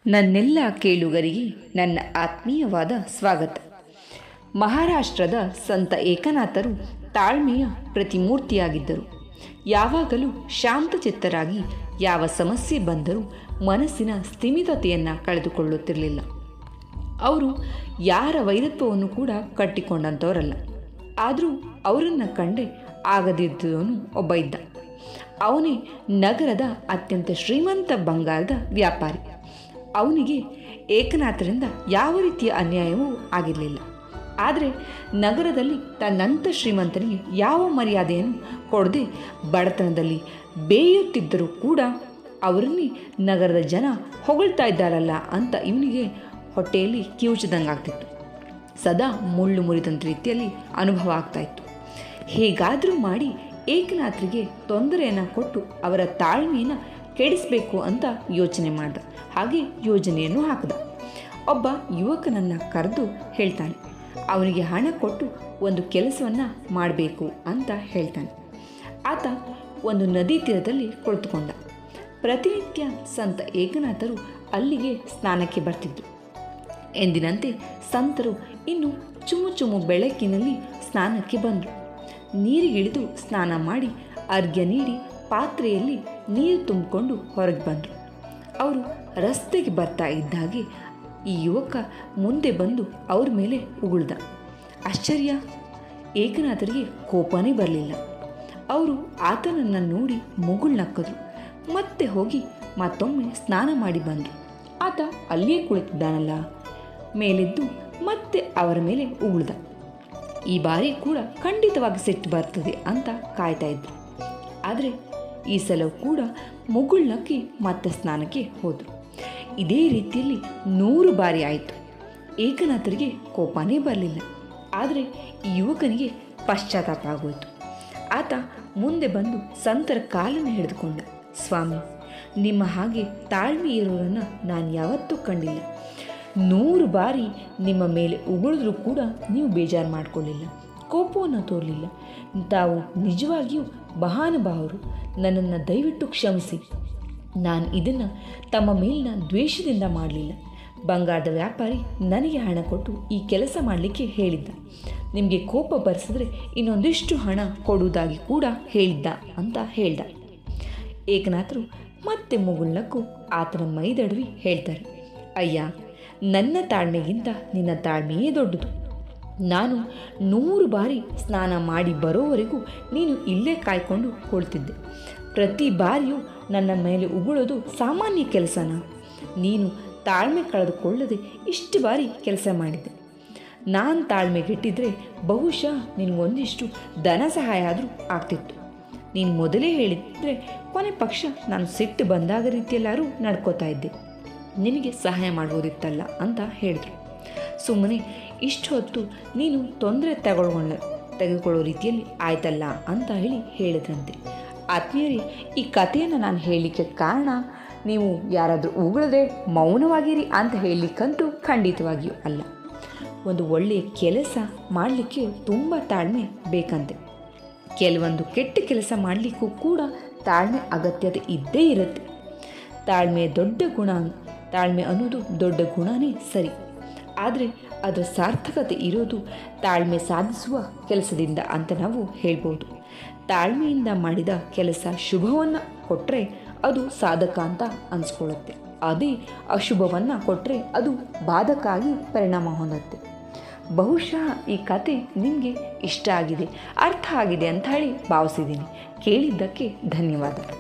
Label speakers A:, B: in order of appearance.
A: ನನ್ನೆಲ್ಲ ಕೇಳುಗರಿಗೆ ನನ್ನ ಆತ್ಮೀಯವಾದ ಸ್ವಾಗತ ಮಹಾರಾಷ್ಟ್ರದ ಸಂತ ಏಕನಾಥರು ತಾಳ್ಮೆಯ ಪ್ರತಿಮೂರ್ತಿಯಾಗಿದ್ದರು ಯಾವಾಗಲೂ ಶಾಂತಚಿತ್ತರಾಗಿ ಯಾವ ಸಮಸ್ಯೆ ಬಂದರೂ ಮನಸ್ಸಿನ ಸ್ಥಿಮಿತತೆಯನ್ನು ಕಳೆದುಕೊಳ್ಳುತ್ತಿರಲಿಲ್ಲ ಅವರು ಯಾರ ವೈರತ್ವವನ್ನು ಕೂಡ ಕಟ್ಟಿಕೊಂಡಂಥವರಲ್ಲ ಆದರೂ ಅವರನ್ನು ಕಂಡೇ ಆಗದಿದ್ದವನು ಒಬ್ಬ ಇದ್ದ ಅವನೇ ನಗರದ ಅತ್ಯಂತ ಶ್ರೀಮಂತ ಬಂಗಾರದ ವ್ಯಾಪಾರಿ ಅವನಿಗೆ ಏಕನಾಥರಿಂದ ಯಾವ ರೀತಿಯ ಅನ್ಯಾಯವೂ ಆಗಿರಲಿಲ್ಲ ಆದರೆ ನಗರದಲ್ಲಿ ತನ್ನಂಥ ಶ್ರೀಮಂತನಿಗೆ ಯಾವ ಮರ್ಯಾದೆಯನ್ನು ಕೊಡದೆ ಬಡತನದಲ್ಲಿ ಬೇಯುತ್ತಿದ್ದರೂ ಕೂಡ ಅವರನ್ನೇ ನಗರದ ಜನ ಹೊಗಳ್ತಾ ಇದ್ದಾರಲ್ಲ ಅಂತ ಇವನಿಗೆ ಹೊಟ್ಟೆಯಲ್ಲಿ ಕಿವುಚಿದಂಗಾಗ್ತಿತ್ತು ಸದಾ ಮುಳ್ಳು ಮುರಿದಂಥ ರೀತಿಯಲ್ಲಿ ಅನುಭವ ಆಗ್ತಾಯಿತ್ತು ಹೇಗಾದರೂ ಮಾಡಿ ಏಕನಾಥರಿಗೆ ತೊಂದರೆಯನ್ನು ಕೊಟ್ಟು ಅವರ ತಾಳ್ಮೆಯನ್ನು ಕೆಡಿಸಬೇಕು ಅಂತ ಯೋಚನೆ ಮಾಡ್ದ ಹಾಗೆ ಯೋಜನೆಯನ್ನು ಹಾಕಿದ ಒಬ್ಬ ಯುವಕನನ್ನು ಕರೆದು ಹೇಳ್ತಾನೆ ಅವನಿಗೆ ಹಣ ಕೊಟ್ಟು ಒಂದು ಕೆಲಸವನ್ನು ಮಾಡಬೇಕು ಅಂತ ಹೇಳ್ತಾನೆ ಆತ ಒಂದು ನದಿ ತೀರದಲ್ಲಿ ಕುಳಿತುಕೊಂಡ ಪ್ರತಿನಿತ್ಯ ಸಂತ ಏಕನಾಥರು ಅಲ್ಲಿಗೆ ಸ್ನಾನಕ್ಕೆ ಬರ್ತಿದ್ರು ಎಂದಿನಂತೆ ಸಂತರು ಇನ್ನು ಚುಮು ಚುಮು ಬೆಳಕಿನಲ್ಲಿ ಸ್ನಾನಕ್ಕೆ ಬಂದರು ನೀರಿಗಿಳಿದು ಸ್ನಾನ ಮಾಡಿ ಅರ್ಘ್ಯ ನೀಡಿ ಪಾತ್ರೆಯಲ್ಲಿ ನೀರು ತುಂಬಿಕೊಂಡು ಹೊರಗೆ ಬಂದರು ಅವರು ರಸ್ತೆಗೆ ಬರ್ತಾ ಇದ್ದಾಗೆ ಈ ಯುವಕ ಮುಂದೆ ಬಂದು ಅವ್ರ ಮೇಲೆ ಉಗುಳ್ದ ಆಶ್ಚರ್ಯ ಏಕನಾಥರಿಗೆ ಕೋಪನೇ ಬರಲಿಲ್ಲ ಅವರು ಆತನನ್ನು ನೋಡಿ ಮುಗುಳ್ನಕ್ಕದ್ರು ಮತ್ತೆ ಹೋಗಿ ಮತ್ತೊಮ್ಮೆ ಸ್ನಾನ ಮಾಡಿ ಬಂದರು ಆತ ಅಲ್ಲಿಯೇ ಕುಳಿತಿದ್ದಾನಲ್ಲ ಮೇಲೆದ್ದು ಮತ್ತೆ ಅವರ ಮೇಲೆ ಉಗುಳ್ದ ಈ ಬಾರಿ ಕೂಡ ಖಂಡಿತವಾಗಿ ಸಿಟ್ಟು ಬರ್ತದೆ ಅಂತ ಕಾಯ್ತಾ ಇದ್ರು ಆದರೆ ಈ ಸಲ ಕೂಡ ಮುಗುಳ್ನಕ್ಕಿ ಮತ್ತೆ ಸ್ನಾನಕ್ಕೆ ಹೋದರು ಇದೇ ರೀತಿಯಲ್ಲಿ ನೂರು ಬಾರಿ ಆಯಿತು ಏಕನಾಥರಿಗೆ ಕೋಪನೇ ಬರಲಿಲ್ಲ ಆದರೆ ಈ ಯುವಕನಿಗೆ ಪಶ್ಚಾತ್ತಾಪ ಆಗೋಯ್ತು ಆತ ಮುಂದೆ ಬಂದು ಸಂತರ ಕಾಲನ್ನು ಹಿಡಿದುಕೊಂಡ ಸ್ವಾಮಿ ನಿಮ್ಮ ಹಾಗೆ ತಾಳ್ಮೆ ಇರೋರನ್ನು ನಾನು ಯಾವತ್ತೂ ಕಂಡಿಲ್ಲ ನೂರು ಬಾರಿ ನಿಮ್ಮ ಮೇಲೆ ಉಗುಳಿದ್ರೂ ಕೂಡ ನೀವು ಬೇಜಾರು ಮಾಡಿಕೊಳ್ಳಿಲ್ಲ ಕೋಪವನ್ನು ತೋರಲಿಲ್ಲ ತಾವು ನಿಜವಾಗಿಯೂ ಮಹಾನುಭಾವರು ನನ್ನನ್ನು ದಯವಿಟ್ಟು ಕ್ಷಮಿಸಿ ನಾನು ಇದನ್ನು ತಮ್ಮ ಮೇಲಿನ ದ್ವೇಷದಿಂದ ಮಾಡಲಿಲ್ಲ ಬಂಗಾರದ ವ್ಯಾಪಾರಿ ನನಗೆ ಹಣ ಕೊಟ್ಟು ಈ ಕೆಲಸ ಮಾಡಲಿಕ್ಕೆ ಹೇಳಿದ್ದ ನಿಮಗೆ ಕೋಪ ಬರೆಸಿದ್ರೆ ಇನ್ನೊಂದಿಷ್ಟು ಹಣ ಕೊಡುವುದಾಗಿ ಕೂಡ ಹೇಳಿದ್ದ ಅಂತ ಹೇಳ್ದ ಏಕನಾಥರು ಮತ್ತೆ ಮುಗುಳ್ನಕ್ಕೂ ಆತನ ಮೈದಡವಿ ಹೇಳ್ತಾರೆ ಅಯ್ಯ ನನ್ನ ತಾಳ್ಮೆಗಿಂತ ನಿನ್ನ ತಾಳ್ಮೆಯೇ ದೊಡ್ಡದು ನಾನು ನೂರು ಬಾರಿ ಸ್ನಾನ ಮಾಡಿ ಬರೋವರೆಗೂ ನೀನು ಇಲ್ಲೇ ಕಾಯ್ಕೊಂಡು ಕೊಳ್ತಿದ್ದೆ ಪ್ರತಿ ಬಾರಿಯೂ ನನ್ನ ಮೇಲೆ ಉಗುಳೋದು ಸಾಮಾನ್ಯ ಕೆಲಸನ ನೀನು ತಾಳ್ಮೆ ಕಳೆದುಕೊಳ್ಳದೆ ಇಷ್ಟು ಬಾರಿ ಕೆಲಸ ಮಾಡಿದ್ದೆ ನಾನು ತಾಳ್ಮೆಗೆಟ್ಟಿದ್ರೆ ಬಹುಶಃ ನಿನಗೊಂದಿಷ್ಟು ಧನ ಸಹಾಯ ಆದರೂ ಆಗ್ತಿತ್ತು ನೀನು ಮೊದಲೇ ಹೇಳಿದರೆ ಕೊನೆ ಪಕ್ಷ ನಾನು ಸಿಟ್ಟು ಬಂದಾಗ ರೀತಿಯಲ್ಲಾದರೂ ನಡ್ಕೋತಾ ಇದ್ದೆ ನಿನಗೆ ಸಹಾಯ ಮಾಡ್ಬೋದಿತ್ತಲ್ಲ ಅಂತ ಹೇಳಿದ್ರು ಸುಮ್ಮನೆ ಇಷ್ಟು ಹೊತ್ತು ನೀನು ತೊಂದರೆ ತಗೊಳ್ಕೊಂಡ ತೆಗೆದುಕೊಳ್ಳೋ ರೀತಿಯಲ್ಲಿ ಆಯ್ತಲ್ಲ ಅಂತ ಹೇಳಿ ಹೇಳಿದ್ರಂತೆ ಆತ್ಮೀಯರೇ ಈ ಕಥೆಯನ್ನು ನಾನು ಹೇಳಲಿಕ್ಕೆ ಕಾರಣ ನೀವು ಯಾರಾದರೂ ಉಗುಳದೆ ಮೌನವಾಗಿರಿ ಅಂತ ಹೇಳಲಿಕ್ಕಂತೂ ಖಂಡಿತವಾಗಿಯೂ ಅಲ್ಲ ಒಂದು ಒಳ್ಳೆಯ ಕೆಲಸ ಮಾಡಲಿಕ್ಕೆ ತುಂಬ ತಾಳ್ಮೆ ಬೇಕಂತೆ ಕೆಲವೊಂದು ಕೆಟ್ಟ ಕೆಲಸ ಮಾಡಲಿಕ್ಕೂ ಕೂಡ ತಾಳ್ಮೆ ಅಗತ್ಯತೆ ಇದ್ದೇ ಇರುತ್ತೆ ತಾಳ್ಮೆ ದೊಡ್ಡ ಗುಣ ತಾಳ್ಮೆ ಅನ್ನೋದು ದೊಡ್ಡ ಗುಣನೇ ಸರಿ ಆದರೆ ಅದರ ಸಾರ್ಥಕತೆ ಇರೋದು ತಾಳ್ಮೆ ಸಾಧಿಸುವ ಕೆಲಸದಿಂದ ಅಂತ ನಾವು ಹೇಳ್ಬೋದು ತಾಳ್ಮೆಯಿಂದ ಮಾಡಿದ ಕೆಲಸ ಶುಭವನ್ನು ಕೊಟ್ಟರೆ ಅದು ಸಾಧಕ ಅಂತ ಅನಿಸ್ಕೊಳ್ಳುತ್ತೆ ಅದೇ ಅಶುಭವನ್ನು ಕೊಟ್ಟರೆ ಅದು ಬಾಧಕ ಆಗಿ ಪರಿಣಾಮ ಹೊಂದುತ್ತೆ ಬಹುಶಃ ಈ ಕತೆ ನಿಮಗೆ ಇಷ್ಟ ಆಗಿದೆ ಅರ್ಥ ಆಗಿದೆ ಅಂತ ಹೇಳಿ ಭಾವಿಸಿದ್ದೀನಿ ಕೇಳಿದ್ದಕ್ಕೆ ಧನ್ಯವಾದ